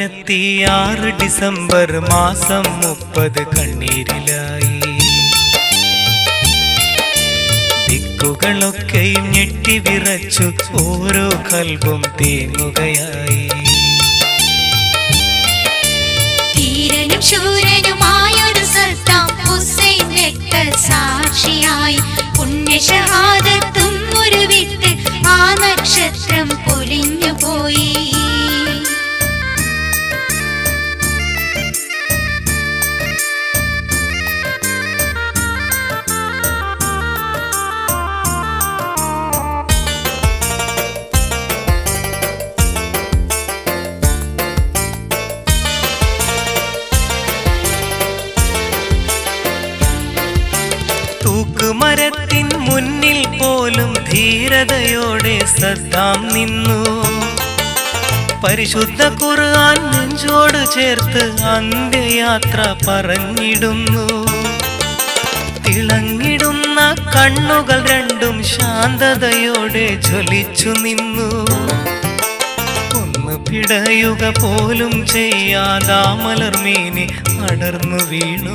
രണ്ടായിരത്തി ആറ് ഡിസംബർ മാസം മുപ്പത് കണ്ണീരിലായി ദിക്കുകളൊക്കെയും ഞെട്ടി വിറച്ചു ഓരോ കൽബും തേങ്ങുകയായി ധീരനും ശൂരനുമായൊരു സദ്ദാം ഹുസൈൻ രക്തസാക്ഷിയായി പുണ്യഷഹാദത്തും ഒരു വിട്ട് ആ നക്ഷത്രം പൊലിഞ്ഞു പോയി തൂക്കുമരത്തിൻ മുന്നിൽ പോലും ധീരതയോടെ സദ്ദാം നിന്നു പരിശുദ്ധ ഖുർആൻ നെഞ്ചോട് ചേർത്ത് അന്ത്യയാത്ര പറഞ്ഞിടുന്നു തിളങ്ങിടുന്ന കണ്ണുകൾ രണ്ടും ശാന്തതയോടെ ജ്വലിച്ചു നിന്നു ഒന്ന് പിടയുക പോലും ചെയ്യാതാ മലർമേനി അടർന്നു വീണു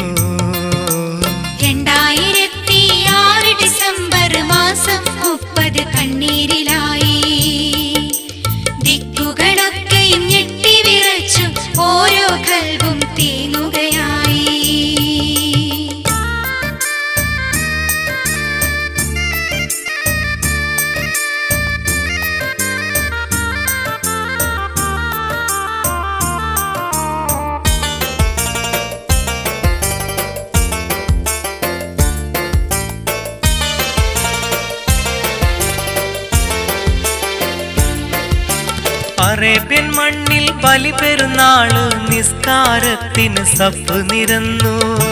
രണ്ടായിരത്തി ആറ് ഡിസംബർ മാസം മുപ്പത് കണ്ണീരിലായി ദിക്കുകളൊക്കെയും ഞെട്ടി വിറച്ചു ഓരോ കൽവും തേങ്ങുകയായി അറേബ്യൻ മണ്ണിൽ ബലി പെരുന്നാള് നിസ്കാരത്തിന് സഫ് നിരന്നു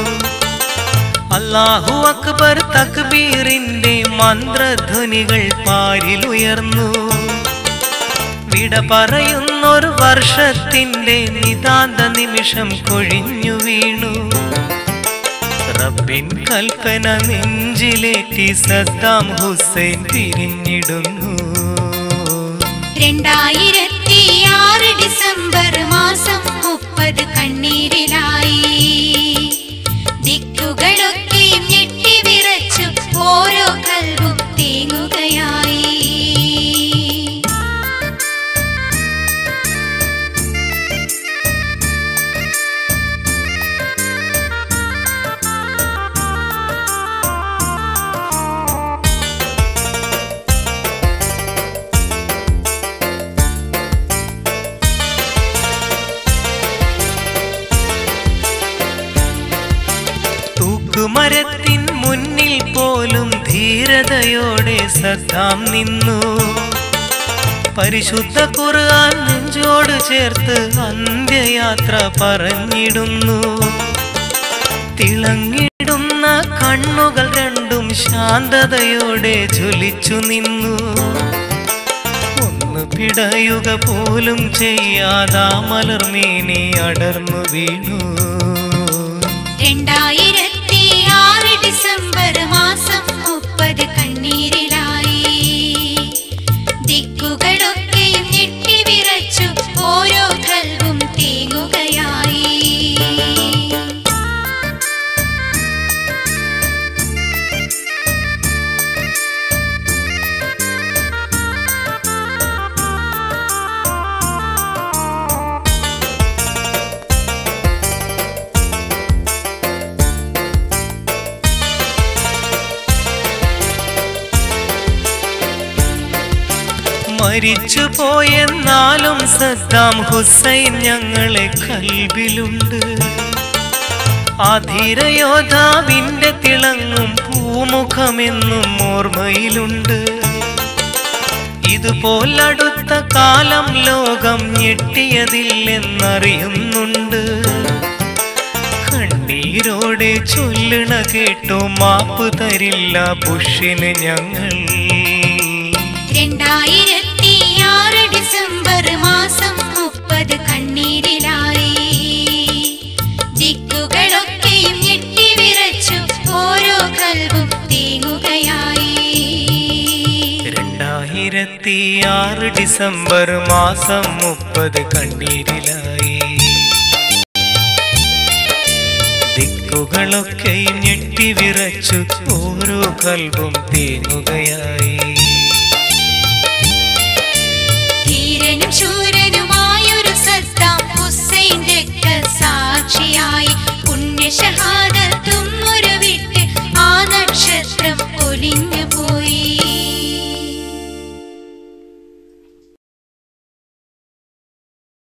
അല്ലാഹു അക്ബർ തക്ബീറിന്റെ മന്ത്രധ്വനികൾ പാരിലുയർന്നു വിട പറയുന്നൊരു വർഷത്തിന്റെ നിതാന്ത നിമിഷം കൊഴിഞ്ഞു വീണു റബ്ബിൻ കൽപ്പന നെഞ്ചിലേറ്റി സദ്ദാം ഹുസൈൻ പിരിഞ്ഞിടുന്നു രണ്ടായിരത്തി ആറ് ഡിസംബർ മാസം മുപ്പത് കണ്ണീരിലായി ദിക്കുകളൊക്കെയും ഞെട്ടി വിറച്ചു ഓരോ കൽവും തേങ്ങുകയായി തൂക്കുമരത്തിൻ മുന്നിൽ പോലും ധീരതയോടെ സദ്ദാം നിന്നു പരിശുദ്ധ ഖുർആൻ നെഞ്ചോട് ചേർത്ത് അന്ത്യയാത്ര പറഞ്ഞിടുന്നു തിളങ്ങിടുന്ന കണ്ണുകൾ രണ്ടും ശാന്തതയോടെ ജ്വലിച്ചു നിന്നു ഒന്ന് പിടയുക പോലും ചെയ്യാതാ മലർമേനി അടർന്നു വീണു രണ്ടായിരത്തി ആറ് ഡിസംബർ മാസം മുപ്പത് കണ്ണീരിലായി ദിക്കുകളൊക്കെയും ഞെട്ടി വിറച്ചു ഓരോ കൽവും തേങ്ങുകയായി മരിച്ചു പോയെന്നാലും സദ്ദാം ഹുസൈൻ ഞങ്ങളെ കൽബിലുണ്ട് ആ ധീരയോദ്ധാവിന്റെ തിളങ്ങും പൂമുഖമെന്നും ഓർമ്മയിലുണ്ട് ഇതുപോലടുത്ത കാലം ലോകം ഞെട്ടിയതില്ലെന്നറിയുന്നുണ്ട് കണ്ണീരോടെ ചൊല്ലണ കേട്ടോ മാപ്പ് തരില്ല ബുഷിന് ഞങ്ങൾ രണ്ടായിരത്തി ആറ് ഡിസംബർ മാസം മുപ്പത് കണ്ണീരിലായി ദിക്കുകളൊക്കെയും ഞെട്ടി വിറച്ചു ഓരോ കൽവും തേങ്ങുകയായി രണ്ടായിരത്തി ആറ് ഡിസംബർ മാസം മുപ്പത് കണ്ണീരിലായി ഉറപ്പുകളൊക്കെയും ഞെട്ടിവിറച്ചു ഓരോ കൽവും തേങ്ങുകയായി